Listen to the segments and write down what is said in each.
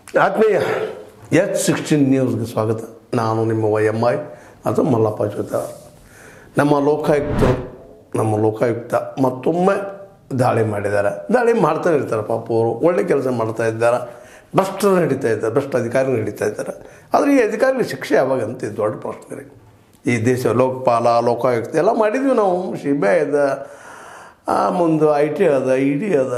ಆತ್ಮೀಯ H sixteen ನ್ಯೂಸ್ಗೆ ಸ್ವಾಗತ ನಾನು ನಿಮ್ಮ ವೈ ಎಮ್ ಐ ಅದು ಮಲ್ಲಪ್ಪ ಜೊತೆ ನಮ್ಮ ಲೋಕಾಯುಕ್ತರು ನಮ್ಮ ಲೋಕಾಯುಕ್ತ ಮತ್ತೊಮ್ಮೆ ದಾಳಿ ಮಾಡಿದ್ದಾರೆ ದಾಳಿ ಮಾಡ್ತಾನೆ ಇರ್ತಾರೆ ಪಾಪ ಅವರು ಒಳ್ಳೆ ಕೆಲಸ ಮಾಡ್ತಾ ಇದ್ದಾರೆ ಭ್ರಷ್ಟರು ನಡೀತಾ ಇದ್ದಾರೆ ಭ್ರಷ್ಟ ಅಧಿಕಾರಿಗಳು ನಡೀತಾ ಇದ್ದಾರೆ ಆದರೆ ಈ ಅಧಿಕಾರಿಗಳಿಗೆ ಶಿಕ್ಷೆ ಯಾವಾಗ ಅಂತ ಇದು ದೊಡ್ಡ ಪ್ರಶ್ನೆ ರೀ ಈ ದೇಶ ಲೋಕಪಾಲ ಲೋಕಾಯುಕ್ತ ಎಲ್ಲ ಮಾಡಿದ್ವಿ ನಾವು ಸಿ ಬಿ ಐ ಅದ ಆ, ಮುಂದೆ ಐ ಟಿ ಅದ ಇ ಡಿ ಅದ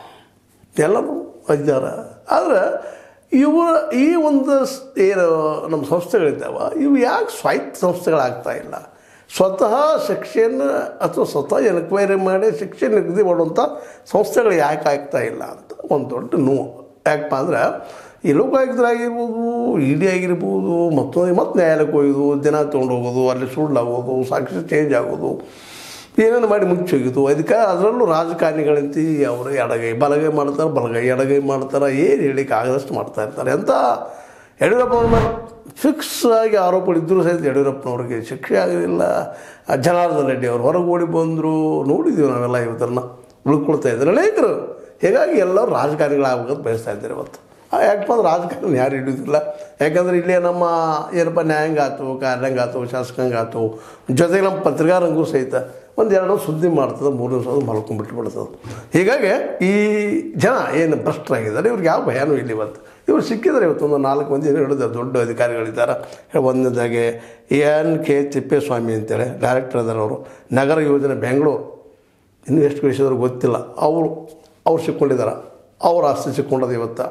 ಎಲ್ಲರೂ ಇದ್ದಾರ ಆದರೆ ಇವರ ಈ ಒಂದು ಸ್- ಏನು ನಮ್ಮ ಸಂಸ್ಥೆಗಳಿದ್ದಾವ ಇವು ಯಾಕೆ ಸ್ವಾಯತ್ತ ಸಂಸ್ಥೆಗಳಾಗ್ತಾ ಇಲ್ಲ ಸ್ವತಃ ಶಿಕ್ಷೆಯನ್ನು ಅಥವಾ ಸ್ವತಃ ಎನ್ಕ್ವೈರಿ ಮಾಡಿ ಶಿಕ್ಷೆ ನಿಗದಿ ಮಾಡುವಂಥ ಸಂಸ್ಥೆಗಳು ಯಾಕೆ ಆಗ್ತಾ ಇಲ್ಲ ಅಂತ ಒಂದು ದೊಡ್ಡ ನೋವು ಯಾಕಪ್ಪ ಅಂದ್ರೆ ಈ ಲೋಕಾಯುಕ್ತರಾಗಿರ್ಬೋದು ಇ ಡಿ ಆಗಿರ್ಬೋದು ಮತ್ತೊಂದು ಮತ್ತೆ ನ್ಯಾಯಾಲಯಕ್ಕೆ ಹೋಗೋದು ದಿನ ತೊಗೊಂಡು ಹೋಗೋದು ಅಲ್ಲಿ ಸುಳ್ಳಾಗೋದು ಸಾಕ್ಷಿ ಚೇಂಜ್ ಆಗೋದು ಏನೇನು ಮಾಡಿ ಮುಚ್ಚೋಗಿದ್ದು ಅದಕ್ಕೆ ಅದರಲ್ಲೂ ರಾಜಕಾರಣಿಗಳಂತಿ ಅವರು ಎಡಗೈ ಬಲಗೈ ಮಾಡ್ತಾರೆ ಬಲಗೈ ಎಡಗೈ ಮಾಡ್ತಾರೆ ಏನು ಹೇಳಿಕ್ಕೆ ಆಗದಷ್ಟು ಮಾಡ್ತಾ ಇರ್ತಾರೆ ಅಂತ ಯಡಿಯೂರಪ್ಪನವ್ರ ಮೇಲೆ ಫಿಕ್ಸ್ ಆಗಿ ಆರೋಪಗಳಿದ್ದರೂ ಸಹಿತ ಯಡಿಯೂರಪ್ಪನವ್ರಿಗೆ ಶಿಕ್ಷೆ ಆಗಲಿಲ್ಲ ಆ ಜನಾರ್ದನ್ ರೆಡ್ಡಿ ಅವರು ಹೊರಗೆ ಓಡಿ ಬಂದರು ನೋಡಿದ್ದೀವಿ ನಾವೆಲ್ಲ ಇವತ್ತನ್ನು ಉಳ್ಕೊಳ್ತಾ ಇದ್ದಾರೆ ಅನೇಕರು ಹೀಗಾಗಿ ಎಲ್ಲರೂ ರಾಜಕಾರಣಿಗಳಾಗಬೇಕಂತ ಬಯಸ್ತಾ ಇದ್ದಾರೆ ಇವತ್ತು ಆ, ಯಾಕಪ್ಪ ಅಂದ್ರೆ ರಾಜಕಾರಣ ಯಾರು ಹಿಡಿಯೋದಿಲ್ಲ ಯಾಕಂದ್ರೆ ಇಲ್ಲೇ ನಮ್ಮ ಏನಪ್ಪ ನ್ಯಾಯಾಂಗ ಆಯ್ತು ಕಾರ್ಯಾಂಗ ಆಯ್ತು ಶಾಸಕಾಂಗ ಆಯ್ತು ಜೊತೆಗೆ ನಮ್ಮ ಪತ್ರಿಕಾರಂಗೂ ಸಹಿತ ಒಂದೆರಡು ಸುದ್ದಿ ಮಾಡ್ತದೆ ಮೂರು ದಿವಸ ಅದು ಮಲ್ಕೊಂಡ್ಬಿಟ್ಟು ಬಿಡ್ತದೆ ಹೀಗಾಗಿ ಈ ಜನ ಏನು ಭ್ರಷ್ಟರಾಗಿದ್ದಾರೆ ಇವ್ರಿಗೆ ಯಾವ ಭಯನೂ ಇಲ್ಲ ಇವತ್ತು ಇವ್ರು ಸಿಕ್ಕಿದ್ದಾರೆ ಇವತ್ತು ಒಂದು ನಾಲ್ಕು ಮಂದಿ ಏನು ಹೇಳಿದ್ದಾರೆ ದೊಡ್ಡ ಅಧಿಕಾರಿಗಳಿದ್ದಾರೆ ಒಂದನೇದಾಗೆ ಎನ್ ಕೆ ತಿಪ್ಪೇಸ್ವಾಮಿ ಅಂತೇಳಿ ಡೈರೆಕ್ಟರ್ ಅದಾರ ಅವರು ನಗರ ಯೋಜನೆ ಬೆಂಗಳೂರು ಇನ್ನೂ ಎಷ್ಟು ಗಳಿಸಿದ್ರು ಗೊತ್ತಿಲ್ಲ ಅವರು ಅವ್ರು ಸಿಕ್ಕೊಂಡಿದ್ದಾರೆ ಅವ್ರ ಆಸ್ತಿ ಸಿಕ್ಕೊಂಡದು ಇವತ್ತು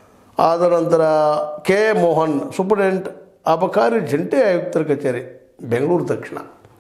ಆದ ನಂತರ ಕೆ ಮೋಹನ್ ಸೂಪರಿಂಟೆಂಡೆಂಟ್ ಅಬಕಾರಿ ಜಂಟಿ ಆಯುಕ್ತರ ಕಚೇರಿ ಬೆಂಗಳೂರು ದಕ್ಷಿಣ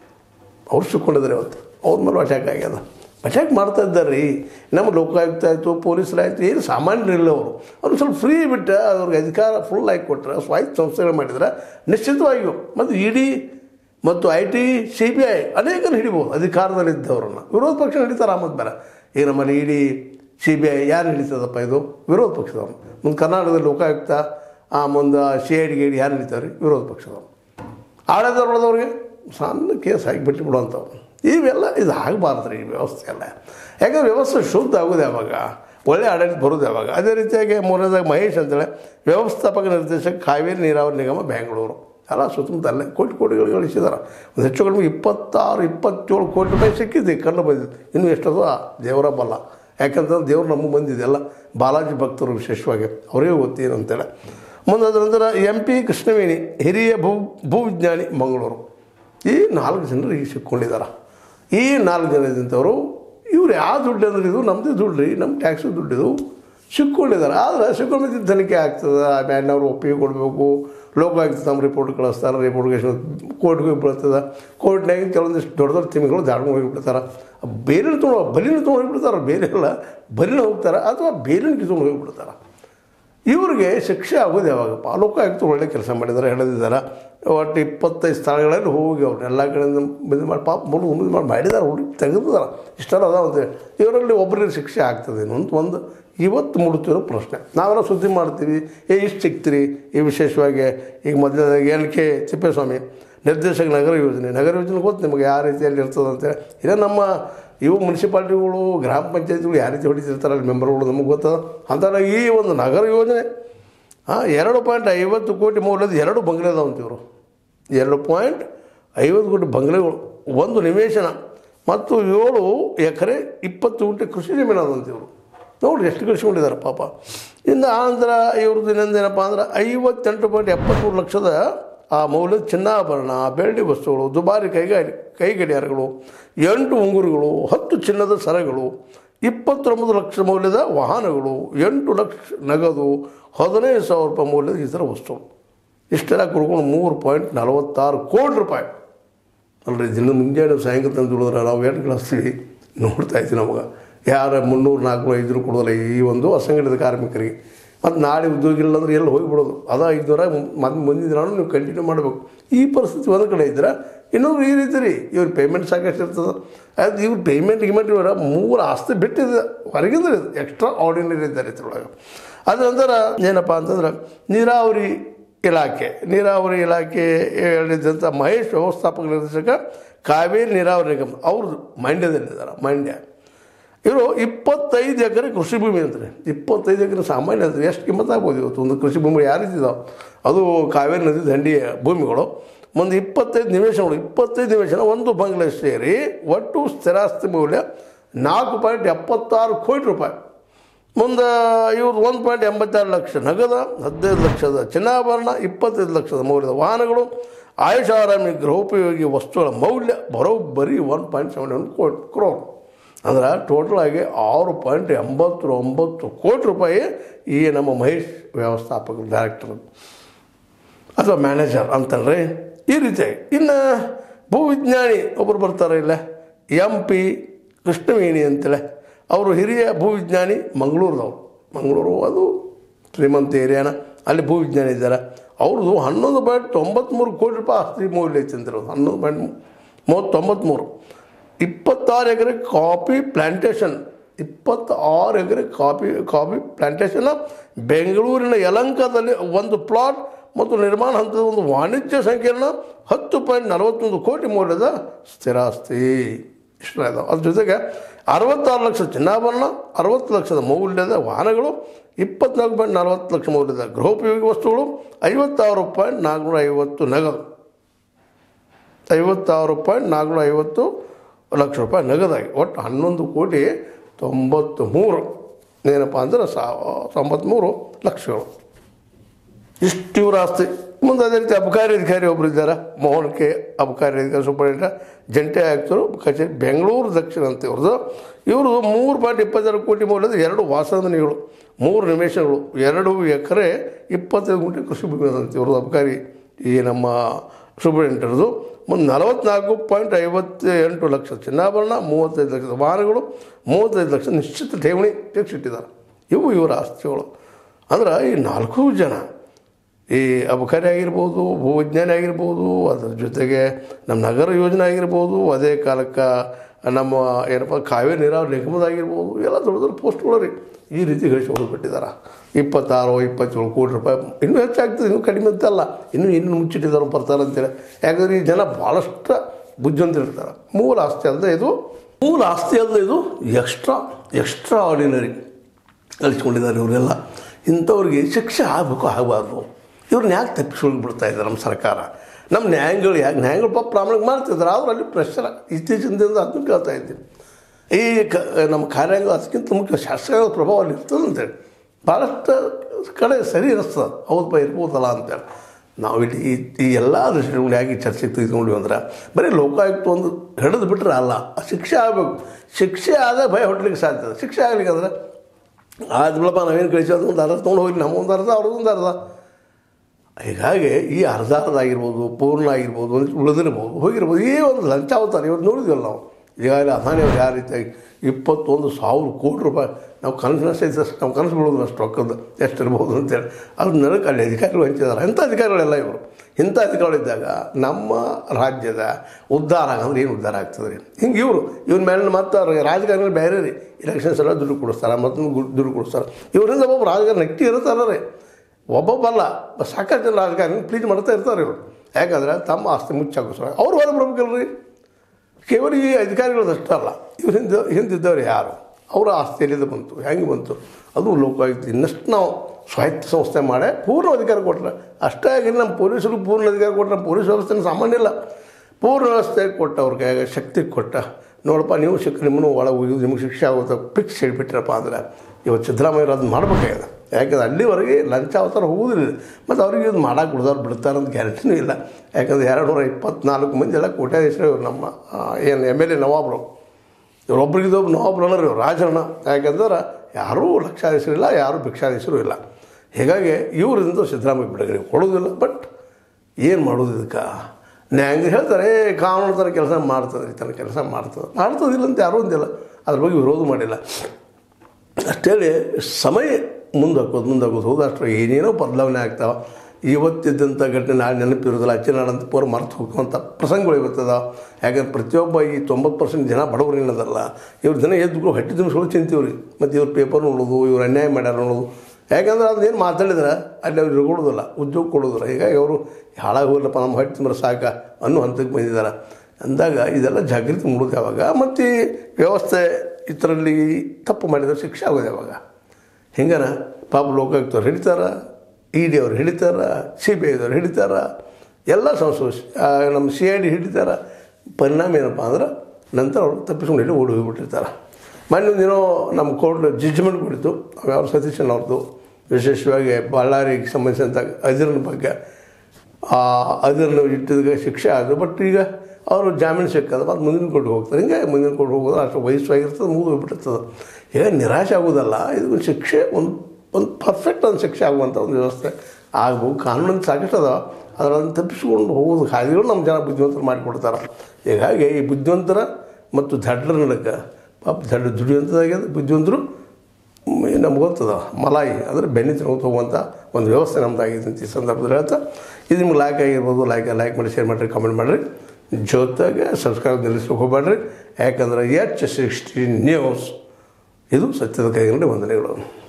ಅವ್ರು ಸಿಕ್ಕೊಂಡಿದ್ದಾರೆ ಇವತ್ತು ಅವ್ರ ಮೇಲೆ ಅಟ್ಯಾಕ್ ಆಗ್ಯದ ಅಟ್ಯಾಕ್ ಮಾಡ್ತಾ ಇದ್ದಾರೆ ರೀ ನಮ್ಮ ಲೋಕಾಯುಕ್ತ ಆಯಿತು ಪೊಲೀಸರಾಯಿತು ಏನು ಸಾಮಾನ್ಯರಿಲ್ಲ ಅವರು ಅವ್ರು ಸ್ವಲ್ಪ ಫ್ರೀ ಬಿಟ್ಟು ಅವ್ರಿಗೆ ಅಧಿಕಾರ ಫುಲ್ ಆಗಿ ಕೊಟ್ಟರೆ ಸ್ವಾಯತ್ತ ಸಂಸ್ಥೆಗಳು ಮಾಡಿದ್ರೆ ನಿಶ್ಚಿತವಾಗಿಯೂ ಮತ್ತು ಇ ಡಿ ಮತ್ತು I T C B I ಅನೇಕರು ಹಿಡಿಬೋದು ಅಧಿಕಾರದಲ್ಲಿದ್ದವರನ್ನು ವಿರೋಧ ಪಕ್ಷ ಹಿಡಿತಾರೆ ಆಮದು ಬೇರೆ ಈಗ ನಮ್ಮಲ್ಲಿ E D C B I ಯಾರು ಹಿಡಿತದಪ್ಪ ಇದು ವಿರೋಧ ಪಕ್ಷದವ್ರು ಮುಂದೆ ಕರ್ನಾಟಕದ ಲೋಕಾಯುಕ್ತ ಆ ಮುಂದೆ ಸಿ ಐ ಡಿ ಗಿ ಡಿ ಯಾರು ಹಿಡಿತಾರೆ ವಿರೋಧ ಪಕ್ಷದವ್ರು ಆಡಳಿತದವ್ರಿಗೆ ಸಣ್ಣ ಕೇಸ್ ಹಾಕಿ ಬಿಟ್ಟು ಬಿಡುವಂಥವು ಇವೆಲ್ಲ ಇದು ಆಗಬಾರ್ದು ರೀ ಈ ವ್ಯವಸ್ಥೆ ಎಲ್ಲ ಯಾಕಂದ್ರೆ ವ್ಯವಸ್ಥೆ ಶುದ್ಧ ಆಗೋದು ಯಾವಾಗ ಒಳ್ಳೆ ಆಡಳಿತ ಬರೋದು ಯಾವಾಗ ಅದೇ ರೀತಿಯಾಗಿ ಮೂರನೇದಾಗಿ ಮಹೇಶ್ ಅಂತೇಳಿ ವ್ಯವಸ್ಥಾಪಕ ನಿರ್ದೇಶಕ ಕಾವೇರಿ ನೀರಾವರಿ ನಿಗಮ ಬೆಂಗಳೂರು ಎಲ್ಲ ಸುತ್ತಮುತ್ತ ಅಲ್ಲೇ ಕೋಟಿ ಕೋಟಿಗಳು ಗಳಿಸಿದಾರೆ ಒಂದು ಹೆಚ್ಚು ಕಡಿಮೆ ಇಪ್ಪತ್ತಾರು ಇಪ್ಪತ್ತೇಳು ಕೋಟಿ ರೂಪಾಯಿ ಸಿಕ್ಕಿದೆ ಕಣ್ಣು ಬಂದಿದ್ದು ಇನ್ನೂ ಎಷ್ಟದು ಆ ದೇವರ ಬಲ್ಲ ಯಾಕಂತಂದ್ರೆ ದೇವ್ರು ನಮಗೆ ಬಂದಿದೆ ಎಲ್ಲ ಬಾಲಾಜಿ ಭಕ್ತರು ವಿಶೇಷವಾಗಿ ಅವರಿಗೆ ಗೊತ್ತೇನು ಅಂತೇಳಿ ಮುಂದೆ ಅದರ ನಂತರ ಎಂ ಪಿ ಕೃಷ್ಣವೇಣಿ ಹಿರಿಯ ಭೂ ಭೂವಿಜ್ಞಾನಿ ಮಂಗಳೂರು ಈ ನಾಲ್ಕು ಜನರು ಈಗ ಸಿಕ್ಕೊಂಡಿದ್ದಾರೆ ಈ ನಾಲ್ಕು ಜನ ಇದ್ದಂಥವ್ರು ಇವ್ರು ಯಾವ ದುಡ್ಡು ಅಂದ್ರೆ ಇದು ನಮ್ಮದೇ ದುಡ್ಡು ರೀ ನಮ್ಮ ಟ್ಯಾಕ್ಸ್ ದುಡ್ಡು ಇದು ಸಿಕ್ಕೊಂಡಿದ್ದಾರೆ ಆದರೆ ಸಿಕ್ಕೊಂಡಿದ್ದು ತನಿಖೆ ಆಗ್ತದೆ ಆಮೇಲೆ ಅವ್ರು ಒಪ್ಪಿಗೆ ಕೊಡಬೇಕು ಲೋಕಾಯುಕ್ತ ತಮ್ಮ ರಿಪೋರ್ಟ್ ಕಳಿಸ್ತಾರೆ ರಿಪೋರ್ಟ್ಗೆ ಕೋರ್ಟ್ಗೆ ಹೋಗಿ ಬೀಳ್ತದೆ ಕೋರ್ಟ್ನಾಗ ಕೆಲವೊಂದಿಷ್ಟು ದೊಡ್ಡ ದೊಡ್ಡ ತಿಮಿಗಳು ದಾಡ್ಕೊಂಡು ಹೋಗಿಬಿಡ್ತಾರೆ ಬೇರೆ ತೊಗೊಂಡು ಬಲಿನ ತೊಗೊಂಡು ಹೋಗಿಬಿಡ್ತಾರೆ ಬೇರೆ ಎಲ್ಲ ಬಲಿನ ಹೋಗ್ತಾರೆ ಅಥವಾ ಬೇಲಿನ ಕಿತ್ಕೊಂಡು ಹೋಗಿಬಿಡ್ತಾರೆ ಇವ್ರಿಗೆ ಶಿಕ್ಷೆ ಆಗೋದು ಯಾವಾಗಪ್ಪ ಲೋಕಾಯುಕ್ತರು ಒಳ್ಳೆ ಕೆಲಸ ಮಾಡಿದ್ದಾರೆ ಹೇಳಿದ್ದಾರೆ ಒಟ್ಟು ಇಪ್ಪತ್ತೈದು ಸ್ಥಳಗಳಲ್ಲಿ ಹೋಗಿ ಅವ್ರು ಎಲ್ಲ ಕಡೆಯಿಂದ ಇದು ಮಾಡಿ ಪಾಪ ಮುಳು ಮುಂದೆ ಮಾಡಿ ಮಾಡಿದ್ದಾರೆ ಹುಡುಗಿ ತೆಗೆದಿದ್ದಾರೆ ಇಷ್ಟೆಲ್ಲ ಅದಾವ ಅಂತ ಇವರಲ್ಲಿ ಒಬ್ಬರಿಗೆ ಶಿಕ್ಷೆ ಆಗ್ತದೇನೋ ಅಂತ ಒಂದು ಇವತ್ತು ಮುಡುತ್ತಿರೋ ಪ್ರಶ್ನೆ ನಾವೆಲ್ಲ ಸುದ್ದಿ ಮಾಡ್ತೀವಿ ಏ ಇಷ್ಟು ಸಿಗ್ತೀರಿ ಈ ವಿಶೇಷವಾಗಿ ಈಗ ಮೊದಲನೇದಾಗಿ ಎಲ್ ಕೆ ತಿಪ್ಪೇಸ್ವಾಮಿ ನಿರ್ದೇಶಕ ನಗರ ಯೋಜನೆ ನಗರ ಯೋಜನೆ ಗೊತ್ತು ನಿಮಗೆ ಯಾವ ರೀತಿಯಲ್ಲಿ ಇರ್ತದೆ ಅಂತೇಳಿ ಇಲ್ಲ ನಮ್ಮ ಇವು ಮುನ್ಸಿಪಾಲ್ಟಿಗಳು ಗ್ರಾಮ ಪಂಚಾಯತಿಗಳು ಯಾವ ರೀತಿ ಹೊಡಿತಿರ್ತಾರೆ ಅಲ್ಲಿ ಮೆಂಬರ್ಗಳು ನಮಗೆ ಗೊತ್ತದ ಅಂತಾರೆ ಈ ಒಂದು ನಗರ ಯೋಜನೆ ಹಾಂ ಎರಡು ಪಾಯಿಂಟ್ ಐವತ್ತು ಕೋಟಿ ಮೌಲ್ಯದ ಎರಡು ಬಂಗ್ಲೆ ಅದಾವಂತ ಇವರು ಎರಡು ಪಾಯಿಂಟ್ ಐವತ್ತು ಕೋಟಿ ಬಂಗ್ಲೆಗಳು ಒಂದು ನಿವೇಶನ ಮತ್ತು ಏಳು ಎಕರೆ ಇಪ್ಪತ್ತು ಗುಂಟೆ ಕೃಷಿ ಜಮೀನು ಅದಂತ ಇವರು ನೋಡ್ರಿ ಎಷ್ಟು ಗಳಿಸ್ಕೊಂಡಿದ್ದಾರೆ ಪಾಪ ಇನ್ನು ಆನಂತರ ಇವ್ರದ್ದು ಇನ್ನೊಂದೇನಪ್ಪ ಅಂದ್ರೆ ಐವತ್ತೆಂಟು ಪಾಯಿಂಟ್ ಎಪ್ಪತ್ತ್ಮೂರು ಲಕ್ಷದ ಆ ಮೌಲ್ಯದ ಚಿನ್ನಾಭರಣ ಬೆಳ್ಳಿ ವಸ್ತುಗಳು ದುಬಾರಿ ಕೈಗಾರಿ ಕೈ ಗಡಿಯಾರಗಳು ಎಂಟು ಉಂಗುರುಗಳು ಹತ್ತು ಚಿನ್ನದ ಸರಗಳು ಇಪ್ಪತ್ತೊಂಬತ್ತು ಲಕ್ಷ ಮೌಲ್ಯದ ವಾಹನಗಳು ಎಂಟು ಲಕ್ಷ ನಗದು ಹದಿನೈದು ಸಾವಿರ ರೂಪಾಯಿ ಮೌಲ್ಯದ ಇತರ ವಸ್ತುಗಳು ಇಷ್ಟೆಲ್ಲ ಕುಡ್ಕೊಂಡು ಮೂರು ಪಾಯಿಂಟ್ ನಲವತ್ತಾರು ಕೋಟಿ ರೂಪಾಯಿ ಅಲ್ರಿ ದಿನ ಮುಂಜಾನೆ ಸಾಯಂಕಾಲ ತಂದು ದುಡಿದ್ರೆ ನಾವು ಏನು ಕಳಿಸ್ತೀವಿ ನೋಡ್ತಾ ಇದ್ದೀವಿ ನಮಗೆ ಯಾರ ಮುನ್ನೂರು ನಾಲ್ಕುನೂರು ಐದುನೂರು ಕೊಡೋದಿಲ್ಲ ಈ ಒಂದು ಅಸಂಘಟಿತ ಕಾರ್ಮಿಕರಿಗೆ ಮತ್ತು ನಾಳೆ ಉದ್ಯೋಗ ಇಲ್ಲ ಅಂದ್ರೆ ಎಲ್ಲಿ ಹೋಗಿಬಿಡೋದು ಅದ ಐದುನೂರ ಮತ್ತೆ ಮುಂದಿನ ದಿನ ನೀವು ಕಂಟಿನ್ಯೂ ಮಾಡಬೇಕು ಈ ಪರಿಸ್ಥಿತಿ ಒಂದು ಕಡೆ ಇದ್ರೆ ಇನ್ನೊಬ್ರು ಈ ರೀತಿ ರೀ ಇವ್ರ ಪೇಮೆಂಟ್ ಸಾಕಷ್ಟು ಇರ್ತದೆ ಅದು ಇವ್ರ ಪೇಮೆಂಟ್ ಗಿಮೆಂಟ್ ಇವರ ಮೂರು ಆಸ್ತಿ ಬಿಟ್ಟಿದೆ ಹೊರಗಿಂದ್ರೆ ಇದು ಎಕ್ಸ್ಟ್ರಾ ಆರ್ಡಿನರಿ ಇದ್ದಾರೆ ಇದ್ರೊಳಗೆ ಅದ ನಂತರ ಏನಪ್ಪ ಅಂತಂದ್ರೆ ನೀರಾವರಿ ಇಲಾಖೆ ನೀರಾವರಿ ಇಲಾಖೆ ಹೇಳಿದಂಥ ಮಹೇಶ್ ವ್ಯವಸ್ಥಾಪಕ ನಿರ್ದೇಶಕ ಕಾವೇರಿ ನೀರಾವರಿ ನಿಗಮ ಅವ್ರದ್ದು ಮಂಡ್ಯದಲ್ಲಿದ್ದಾರೆ ಮಂಡ್ಯ ಇವರು ಇಪ್ಪತ್ತೈದು ಎಕರೆ ಕೃಷಿ ಭೂಮಿ ಅಂತಾರೆ ಇಪ್ಪತ್ತೈದು ಎಕರೆ ಸಾಮಾನ್ಯ ಅಂದ್ರೆ ಎಷ್ಟು ಕಿಮ್ಮತ್ ಆಗ್ಬೋದು ಇವತ್ತು ಒಂದು ಕೃಷಿ ಭೂಮಿ ಯಾವ ರೀತಿ ಇದಾವೆ ಅದು ಕಾವೇರಿ ನದಿ ದಂಡಿಯ ಭೂಮಿಗಳು ಮುಂದೆ ಇಪ್ಪತ್ತೈದು ನಿವೇಶನಗಳು ಇಪ್ಪತ್ತೈದು ನಿವೇಶನ ಒಂದು ಬಂಗ್ಲೆ ಸೇರಿ ಒಟ್ಟು ಸ್ಥಿರಾಸ್ತಿ ಮೌಲ್ಯ ನಾಲ್ಕು ಪಾಯಿಂಟ್ ಎಪ್ಪತ್ತಾರು ಕೋಟಿ ರೂಪಾಯಿ ಮುಂದೆ ಇವ್ರು ಒಂದು ಪಾಯಿಂಟ್ ಎಂಬತ್ತಾರು ಲಕ್ಷ ನಗದ ಹದಿನೈದು ಲಕ್ಷದ ಚಿನ್ನಾಭರಣ ಇಪ್ಪತ್ತೈದು ಲಕ್ಷದ ಮೌಲ್ಯದ ವಾಹನಗಳು ಆಯುಷ ಆರಾಮಿ ಗೃಹೋಪಯೋಗಿ ವಸ್ತುಗಳ ಮೌಲ್ಯ ಬರೋಬ್ಬರಿ ಒನ್ ಪಾಯಿಂಟ್ ಸೆವೆನ್ ಒನ್ ಕೋಟಿ ಕ್ರೋರ್ ಅಂದ್ರೆ ಟೋಟಲ್ ಆಗಿ ಆರು ಪಾಯಿಂಟ್ ಎಂಬತ್ತು ಒಂಬತ್ತು ಕೋಟಿ ರೂಪಾಯಿ ಈ ನಮ್ಮ ಮಹೇಶ್ ವ್ಯವಸ್ಥಾಪಕ ಡೈರೆಕ್ಟರ್ ಅಥವಾ ಮ್ಯಾನೇಜರ್ ಅಂತಲ್ರಿ ಈ ರೀತಿಯಾಗಿ ಇನ್ನು ಭೂವಿಜ್ಞಾನಿ ಒಬ್ಬರು ಬರ್ತಾರೆ ಇಲ್ಲ ಎಂ ಪಿ ಕೃಷ್ಣವೇಣಿ ಅಂತೇಳಿ ಅವರು ಹಿರಿಯ ಭೂವಿಜ್ಞಾನಿ ಮಂಗಳೂರದವ್ರು ಮಂಗಳೂರು ಅದು ಶ್ರೀಮಂತ ಏರಿಯಾನ ಅಲ್ಲಿ ಭೂವಿಜ್ಞಾನಿ ಇದ್ದಾರೆ ಅವ್ರದ್ದು ಹನ್ನೊಂದು ಪಾಯಿಂಟ್ ತೊಂಬತ್ತ್ಮೂರು ಕೋಟಿ ರೂಪಾಯಿ ಆಸ್ತಿ ಮೌಲ್ಯ ಐತೆ ಅಂತಿರೋದು ಹನ್ನೊಂದು ಪಾಯಿಂಟ್ ಮೂವತ್ತೊಂಬತ್ತ್ಮೂರು ಇಪ್ಪತ್ತಾರು ಎಕರೆ ಕಾಫಿ ಪ್ಲಾಂಟೇಶನ್ ಇಪ್ಪತ್ತಾರು ಎಕರೆ ಕಾಫಿ ಕಾಫಿ ಪ್ಲಾಂಟೇಶನ್ ಬೆಂಗಳೂರಿನ ಯಲಂಕದಲ್ಲಿ ಒಂದು ಪ್ಲಾಟ್ ಮತ್ತು ನಿರ್ಮಾಣ ಹಂತದ ಒಂದು ವಾಣಿಜ್ಯ ಸಂಕೀರ್ಣ ಹತ್ತು ಪಾಯಿಂಟ್ ನಲವತ್ತೊಂದು ಕೋಟಿ ಮೌಲ್ಯದ ಸ್ಥಿರಾಸ್ತಿ ಇಷ್ಟ ಇದಾವೆ ಅದ್ರ ಜೊತೆಗೆ ಅರವತ್ತಾರು ಲಕ್ಷ ಚಿನ್ನಾಭರಣ ಅರವತ್ತು ಲಕ್ಷದ ಮೌಲ್ಯದ ವಾಹನಗಳು ಇಪ್ಪತ್ನಾಲ್ಕು ಪಾಯಿಂಟ್ ನಲವತ್ತು ಲಕ್ಷ ಮೌಲ್ಯದ ಗೃಹೋಪಯೋಗಿ ವಸ್ತುಗಳು ಐವತ್ತಾರು ಪಾಯಿಂಟ್ ನಾಲ್ಕುನೂರ ಐವತ್ತು ನಗದು ಐವತ್ತಾರು ಪಾಯಿಂಟ್ ನಾಲ್ಕುನೂರ ಐವತ್ತು ಲಕ್ಷ ರೂಪಾಯಿ ನಗದಾಗಿ ಒಟ್ಟು ಹನ್ನೊಂದು ಕೋಟಿ ತೊಂಬತ್ತು ಮೂರು ಏನಪ್ಪ ಅಂದ್ರೆ ಸಾವ ತೊಂಬತ್ತ್ಮೂರು ಲಕ್ಷಗಳು ಇಷ್ಟು ಇವ್ರ ಆಸ್ತಿ ಮುಂದೆ ಅದೇ ರೀತಿ ಅಬಕಾರಿ ಅಧಿಕಾರಿ ಒಬ್ಬರು ಇದ್ದಾರೆ ಮೋಹನ್ ಕೆ ಅಬಕಾರಿ ಅಧಿಕಾರಿ ಸೂಪರಿಂಟೆಂಡೆಂಟ್ ಜಂಟಿ ಆಯುಕ್ತರು ಕಚೇರಿ ಬೆಂಗಳೂರು ದಕ್ಷಿಣ ಅಂತ ಇವ್ರದ್ದು ಇವ್ರದ್ದು ಮೂರು ಪಾಯಿಂಟ್ ಇಪ್ಪತ್ತೆರಡು ಕೋಟಿ ಮೌಲ್ಯದ ಎರಡು ವಾಸಂದನಿಗಳು ಮೂರು ನಿವೇಶನಗಳು ಎರಡು ಎಕರೆ ಇಪ್ಪತ್ತೈದು ಗುಂಟೆ ಕೃಷಿ ಭೂಮಿ ಅದಂತೆ ಇವ್ರದ್ದು ಅಬಕಾರಿ ಈ ನಮ್ಮ ಸೂಪರಿಂಟೆಂಡರ್ದು ಮುಂದೆ ನಲವತ್ನಾಲ್ಕು ಪಾಯಿಂಟ್ ಐವತ್ತ ಎಂಟು ಲಕ್ಷ ಚಿನ್ನಾಭರಣ ಮೂವತ್ತೈದು ಲಕ್ಷದ ವಾಹನಗಳು ಮೂವತ್ತೈದು ಲಕ್ಷ ನಿಶ್ಚಿತ ಠೇವಣಿ ಫಿಕ್ಸ್ ಇಟ್ಟಿದ್ದಾರೆ ಇವು ಇವರ ಆಸ್ತಿಗಳು ಅಂದ್ರೆ ಈ ನಾಲ್ಕು ಜನ ಈ ಅಬಕಾರಿ ಆಗಿರ್ಬೋದು ಭೂವಿಜ್ಞಾನಿ ಆಗಿರ್ಬೋದು ಅದ್ರ ಜೊತೆಗೆ ನಮ್ಮ ನಗರ ಯೋಜನೆ ಆಗಿರ್ಬೋದು ಅದೇ ಕಾಲಕ್ಕೆ ನಮ್ಮ ಏನಪ್ಪ ಕಾವೇರಿ ನೀರಾವರಿ ನಿಗಮದಾಗಿರ್ಬೋದು ಎಲ್ಲ ದೊಡ್ಡ ದೊಡ್ಡ ಪೋಸ್ಟ್ಗಳು ರೀ ಈ ರೀತಿ ಗಳಿಸಿ ಹೊರಬಿಟ್ಟಿದ್ದಾರೆ ಇಪ್ಪತ್ತಾರು ಇಪ್ಪತ್ತೇಳು ಕೋಟಿ ರೂಪಾಯಿ ಇನ್ನೂ ಹೆಚ್ಚಾಗ್ತದೆ ಇನ್ನೂ ಕಡಿಮೆ ಅಂತಲ್ಲ ಇನ್ನೂ ಇನ್ನೂ ಮುಚ್ಚಿಟ್ಟಿದ್ದಾರೆ ಬರ್ತಾರೆ ಅಂತೇಳಿ ಯಾಕಂದ್ರೆ ಈ ಜನ ಭಾಳಷ್ಟು ಬುದ್ಧಿವಂತರಿರ್ತಾರೆ ಮೂಲ ಆಸ್ತಿ ಅಲ್ಲದೆ ಇದು ಮೂಲ ಆಸ್ತಿ ಅಲ್ಲದೆ ಇದು ಎಕ್ಸ್ಟ್ರಾ ಎಕ್ಸ್ಟ್ರಾ ಆರ್ಡಿನರಿ ಕಲಿಸ್ಕೊಂಡಿದ್ದಾರೆ ಇವರೆಲ್ಲ ಇಂಥವ್ರಿಗೆ ಶಿಕ್ಷೆ ಆಗಬೇಕು ಆಗಬಾರ್ದು ಇವ್ರನ್ನ ಯಾಕೆ ತಪ್ಪಿಸ್ಕೊಂಡು ಬಿಡ್ತಾ ಇದ್ದಾರೆ ನಮ್ಮ ಸರ್ಕಾರ ನಮ್ಮ ನ್ಯಾಯಗಳು ಯಾಕೆ ನ್ಯಾಯಗಳು ಪಾಪ ಪ್ರಾಮಾಣಿಕ ಮಾಡ್ತಿದ್ದಾರೆ ಆದ್ರೆ ಅಲ್ಲಿ ಪ್ರೆಷರ್ ಇತ್ತೀಚಿನ ದಿನದ ಅದನ್ನು ಕೇಳ್ತಾ ಇದ್ದೀನಿ ಈ ಕ ನಮ್ಮ ಕಾರ್ಯಾಂಗ ಅದಕ್ಕಿಂತ ಮುಖ್ಯ ಶಾಸಕರ ಪ್ರಭಾವ ಅಲ್ಲಿ ಇರ್ತದೆ ಅಂತೇಳಿ ಭಾಳಷ್ಟು ಕಡೆ ಸರಿ ಅನಿಸ್ತದೆ ಹೌದು ಬಾ ಇರ್ಬೋದಲ್ಲ ಅಂತೇಳಿ ನಾವು ಇಲ್ಲಿ ಈ ಈ ಎಲ್ಲ ದೃಷ್ಟಿಗಳು ಯಾಕೆ ಚರ್ಚೆಗೆ ತೆಗೆದುಕೊಂಡ್ವಿ ಅಂದ್ರೆ ಬರೀ ಲೋಕಾಯುಕ್ತ ಒಂದು ಹಿಡಿದು ಬಿಟ್ರೆ ಅಲ್ಲ ಶಿಕ್ಷೆ ಆಗಬೇಕು ಶಿಕ್ಷೆ ಆದಾಗ ಭಯ ಹೊಡ್ಲಿಕ್ಕೆ ಸಾಧ್ಯ ಇದೆ. ಶಿಕ್ಷೆ ಆಗ್ಲಿಕ್ಕೆ ಅಂದ್ರೆ ಆದ ಬಿಡಪ್ಪ ನಾವೇನು ಕಳಿಸೋದು ಒಂದು ಅರ್ಧ ತೊಗೊಂಡು ಹೋಗಿ ನಮ್ಮೊಂದು ಅರ್ಧ ಅವ್ರದ್ದೊಂದು ಅರ್ಧ ಹೀಗಾಗಿ ಈ ಅರ್ಧ ಅರ್ಧ ಆಗಿರ್ಬೋದು ಪೂರ್ಣ ಆಗಿರ್ಬೋದು ಒಂದು ಉಳಿದಿರ್ಬೋದು ಹೋಗಿರ್ಬೋದು ಈ ಒಂದು ಲಂಚ ಅವತಾರ ಇವತ್ತು ನೋಡಿದ್ವಲ್ಲ ನಾವು ಈಗಾಗಲೇ ಅದಾನಿ ಅವ್ರು ಯಾವ ರೀತಿಯಾಗಿ ಇಪ್ಪತ್ತೊಂದು ಸಾವಿರ ಕೋಟಿ ರೂಪಾಯಿ ನಾವು ಕನಸಿನಷ್ಟು ಐತೆ ನಾವು ಕನಸು ಬೀಳೋದು ಅಷ್ಟು ರೊಕ್ಕದ ಎಷ್ಟಿರ್ಬೋದು ಅಂತೇಳಿ ಅದು ನನಗೆ ಅಲ್ಲಿ ಅಧಿಕಾರಿಗಳು ಹಂಚಿದ್ದಾರೆ ಇಂಥ ಅಧಿಕಾರಿಗಳೆಲ್ಲ ಇವರು ಇಂಥ ಅಧಿಕಾರಿಗಳಿದ್ದಾಗ ನಮ್ಮ ರಾಜ್ಯದ ಉದ್ಧಾರ ಅಂದ್ರೆ ಏನು ಉದ್ಧಾರ ಆಗ್ತದೆ ರೀ ಹಿಂಗೆ ಇವರು ಇವ್ರ ಮೇಲೆ ಮತ್ತು ರಾಜಕಾರಣಿಗಳು ಬೇರೆ ರೀ ಎಲೆಕ್ಷನ್ಸ್ ಎಲ್ಲ ದುಡ್ಡು ಕೊಡಿಸ್ತಾರೆ ಮತ್ತೊಂದು ಗು- ದುಡ್ಡು ಕೊಡಿಸ್ತಾರೆ ಇವರಿಂದ ಒಬ್ಬ ರಾಜಕಾರಣ ನೆಟ್ಟಿ ಇರ್ತಾರ ರೀ ಒಬ್ಬೊಬ್ಬಲ್ಲ ಸಾಕಷ್ಟು ಜನ ರಾಜಕಾರಣಿ ಪ್ಲೀಸ್ ಮಾಡ್ತಾ ಇರ್ತಾರೆ ಇವರು ಯಾಕಂದ್ರೆ ತಮ್ಮ ಆಸ್ತಿ ಮುಚ್ಚಾಕೋಸ್ಕರ ಅವ್ರು ಹೊರ ಬರ್ಬೇಕಲ್ರಿ ಕೇವಲ ಈ ಅಧಿಕಾರಿಗಳದಷ್ಟೇ ಅಲ್ಲ ಇವ್ರ ಹಿಂದೆ ಹಿಂದಿದ್ದವ್ರು ಯಾರು ಅವರ ಆಸ್ತಿ ಎಲ್ಲಿಂದ ಬಂತು ಹೆಂಗೆ ಬಂತು ಅದು ಲೋಕಾಯುಕ್ತ ಇನ್ನಷ್ಟು ನಾವು ಸ್ವಾಯತ್ತ ಸಂಸ್ಥೆ ಮಾಡೇ ಪೂರ್ಣ ಅಧಿಕಾರ ಕೊಟ್ಟರೆ ಅಷ್ಟೇ ಆಗಿ ನಮ್ಮ ಪೊಲೀಸರು ಪೂರ್ಣ ಅಧಿಕಾರ ಕೊಟ್ಟರೆ ಪೊಲೀಸ್ ವ್ಯವಸ್ಥೆ ಸಾಮಾನ್ಯ ಇಲ್ಲ ಪೂರ್ಣ ವ್ಯವಸ್ಥೆ ಕೊಟ್ಟ ಅವ್ರ ಕೈಯಾಗ ಶಕ್ತಿ ಕೊಟ್ಟ ನೋಡಪ್ಪ ನೀವು ಶಿಕ್ಷ ನಿಮ್ಮನ್ನು ಒಳಗೆ ಹೋಗಿ ನಿಮಗೆ ಶಿಕ್ಷೆ ಆಗುತ್ತೆ ಫಿಕ್ಸ್ ಹೇಳಿಬಿಟ್ರಪ್ಪ ಅಂದ್ರೆ ಇವತ್ತು ಸಿದ್ದರಾಮಯ್ಯರು ಅದನ್ನ ಮಾಡಬೇಕಾಗಿದೆ ಯಾಕಂದ್ರೆ ಅಲ್ಲಿವರೆಗೆ ಲಂಚ ಅವತಾರ ಹೋಗುದಿಲ್ಲ ಮತ್ತು ಅವ್ರಿಗೆ ಇದು ಮಾಡಕ್ಕೆ ಬಿಡ್ದವ್ರು ಬಿಡ್ತಾರೆ ಅಂತ ಗ್ಯಾರಂಟಿನೂ ಇಲ್ಲ ಯಾಕಂದ್ರೆ ಎರಡು ನೂರ ಇಪ್ಪತ್ನಾಲ್ಕು ಮಂದಿ ಎಲ್ಲ ಕೋಟ್ಯಾಧೀಶರು ಇವ್ರು ನಮ್ಮ ಏನು ಎಮ್ ಎಲ್ ಎ ನವಾಬ್ರು ಇವರೊಬ್ರಿಗಿದ್ದು ಒಬ್ಬ ನವಾಬ್ರು ಅಲ್ಲ ಇವ್ರು ರಾಜರಣ ಯಾಕಂದ್ರೆ ಯಾರೂ ಲಕ್ಷಾಧೀಶರು ಇಲ್ಲ ಯಾರೂ ಭಿಕ್ಷಾಧೀಶರು ಇಲ್ಲ ಹೀಗಾಗಿ ಇವರಿಂದ ಸಿದ್ದರಾಮಯ್ಯ ಬಿಡುಗಡೆ ಕೊಡೋದಿಲ್ಲ ಬಟ್ ಏನು ಮಾಡೋದು ಇದಕ್ಕೆ ನ್ಯಾಯಾಂಗ ಹೇಳ್ತಾರೆ "ಏ, ಕಾನೂನು ಥರ ಕೆಲಸ ಮಾಡ್ತದೆ ಈ ಥರ ಕೆಲಸ ಮಾಡ್ತದೆ ಮಾಡ್ತದಿಲ್ಲ ಅಂತ ಯಾರೂ ಅಂದಿಲ್ಲ ಅದ್ರ ಬಗ್ಗೆ ವಿರೋಧ ಮಾಡಿಲ್ಲ ಅಷ್ಟೇಳಿ ಸಮಯ ಮುಂದಾಕೋದು ಮುಂದಾಕೋದು ಹೋದಷ್ಟು ಏನೇನೋ ಬದಲಾವಣೆ ಆಗ್ತಾವೆ ಇವತ್ತಿದ್ದಂಥ ಘಟನೆ ನಾಳೆ ನೆನಪಿರೋದಿಲ್ಲ ಅಚ್ಚೆ ನಾಡಂತ ಪೂರ ಮರ್ತು ಹೋಗುವಂಥ ಪ್ರಸಂಗಗಳು ಇವತ್ತದ ಯಾಕಂದ್ರೆ ಪ್ರತಿಯೊಬ್ಬ ಈ ತೊಂಬತ್ತು ಪರ್ಸೆಂಟ್ ಜನ ಬಡವರು ಏನದಲ್ಲ ಇವ್ರ ಜನ ಎದ್ದು ಹೊಟ್ಟೆ ತುಂಬಿಸ್ಕೊಂಡು ಚಿಂತೀವ್ರಿ ಮತ್ತು ಇವ್ರ ಪೇಪರ್ ನೋಡೋದು ಇವ್ರು ಅನ್ಯಾಯ ಮಾಡ್ಯಾರ ನೋಡೋದು ಯಾಕಂದ್ರೆ ಅದೇನು ಮಾತಾಡಿದ್ರೆ ಅಲ್ಲಿ ಅವ್ರಿಗೆ ಕೊಡೋದಿಲ್ಲ ಉದ್ಯೋಗ ಕೊಡೋದಿಲ್ಲ ಹೀಗಾಗಿ ಅವರು ಹಾಳಾಗಿ ಹೋಗ್ಲಪ್ಪ ನಮ್ಮ ಹೊಟ್ಟೆ ತುಂಬ ಸಾಕ ಅನ್ನೋ ಹಂತಕ್ಕೆ ಬಂದಿದ್ದಾರೆ ಅಂದಾಗ ಇದೆಲ್ಲ ಜಾಗೃತಿ ಮೂಡೋದು ಯಾವಾಗ ಮತ್ತು ಈ ವ್ಯವಸ್ಥೆ ಇದರಲ್ಲಿ ತಪ್ಪು ಮಾಡಿದ್ರೆ ಶಿಕ್ಷೆ ಆಗೋದು ಯಾವಾಗ ಹಿಂಗನ ಪಾಪ ಲೋಕಾಯುಕ್ತವ್ರು ಹಿಡಿತಾರ ಇ ಡಿ ಅವ್ರು ಹಿಡಿತಾರ ಸಿ ಬಿ ಐದವ್ರು ಹಿಡಿತಾರ ಎಲ್ಲ ಸಂಸ್ಥೆ ಆ, ನಮ್ಮ ಸಿ ಐ ಡಿ ಹಿಡಿತಾರ ಪರಿಣಾಮ ಏನಪ್ಪ ಅಂದ್ರೆ ನಂತರ ಅವ್ರು ತಪ್ಪಿಸ್ಕೊಂಡು ಹೇಳಿ ಓಡಿ ಹೋಗ್ಬಿಟ್ಟಿರ್ತಾರೆ ಮೊನ್ನೆ ಒಂದು ದಿನ ನಮ್ಮ ಕೋರ್ಟ್ ಜಡ್ಜ್ಮೆಂಟ್ ಕೊಡಿತು ಅವ್ಯಾವ ಸತೀಶನ್ ಅವ್ರದ್ದು ವಿಶೇಷವಾಗಿ ಬಳ್ಳಾರಿಗೆ ಸಂಬಂಧಿಸಿದಂಥ ಅದಿರಿನ ಬಗ್ಗೆ ಆ ಅದನ್ನು ಇಟ್ಟಿದಾಗ ಶಿಕ್ಷೆ ಆಯಿತು ಬಟ್ ಈಗ ಅವರು ಜಾಮೀನು ಸಿಕ್ಕದ ಮತ್ತು ಮುಂದಿನ ಕೋರ್ಟ್ ಹೋಗ್ತಾರೆ ಹಿಂಗೆ ಮುಂದಿನ ಕೋರ್ಟ್ ಹೋಗೋದು ಅಷ್ಟು ವಯಸ್ಸಾಗಿರ್ತದೆ ಮುಗಿದು ಹೋಗ್ಬಿಟ್ಟಿರ್ತದೆ ಈಗ ನಿರಾಶೆ ಆಗೋದಲ್ಲ ಇದು ಒಂದು ಶಿಕ್ಷೆ ಒಂದು ಒಂದು ಪರ್ಫೆಕ್ಟ್ ಒಂದು ಶಿಕ್ಷೆ ಆಗುವಂಥ ಒಂದು ವ್ಯವಸ್ಥೆ ಆಗ್ಬೋದು ಕಾನೂನಿನ ಸಾಕಷ್ಟು ಅದಾವ ಅದನ್ನು ತಪ್ಪಿಸ್ಕೊಂಡು ಹೋಗೋದು ಹಾದಿಗಳು ನಮ್ಮ ಜನ ಬುದ್ಧಿವಂತರು ಮಾಡಿಕೊಡ್ತಾರೆ ಹೀಗಾಗಿ ಈ ಬುದ್ಧಿವಂತರ ಮತ್ತು ದಡ್ಡರ ನಡಕ ಪಾಪ ದಡ್ಡ ದುಡಿಯುವಂಥದ್ದಾಗ್ಯದ ಬುದ್ಧಿವಂತರು ನಮ್ಗೆ ಗೊತ್ತದ ಮಲಾಯಿ ಅಂದರೆ ಬೆನ್ನಿ ತಿನ್ಕೋತ ಹೋಗುವಂಥ ಒಂದು ವ್ಯವಸ್ಥೆ ನಮ್ದಾಗಿದೆ ಅಂತ ಈ ಸಂದರ್ಭದಲ್ಲಿ ಹೇಳ್ತಾ ಇದು ನಿಮ್ಗೆ ಲೈಕ್ ಆಗಿರ್ಬೋದು ಲೈಕ್ ಲೈಕ್ ಮಾಡಿ ಶೇರ್ ಮಾಡಿರಿ ಕಮೆಂಟ್ ಮಾಡಿರಿ ಜೊತೆಗೆ ಸಬ್ಸ್ಕ್ರೈಬ್ ನಿಲ್ಲಿಸ್ಲಿಕ್ಕೆ ಹೋಗ್ಬೇಡ್ರಿ ಯಾಕಂದ್ರೆ ಎಚ್ ಸಿಕ್ಸ್ಟೀನ್ ನ್ಯೂಸ್ ಇದು ಸತ್ಯದ ಕೈಗಂಡೆ ವಂದನೆಗಳು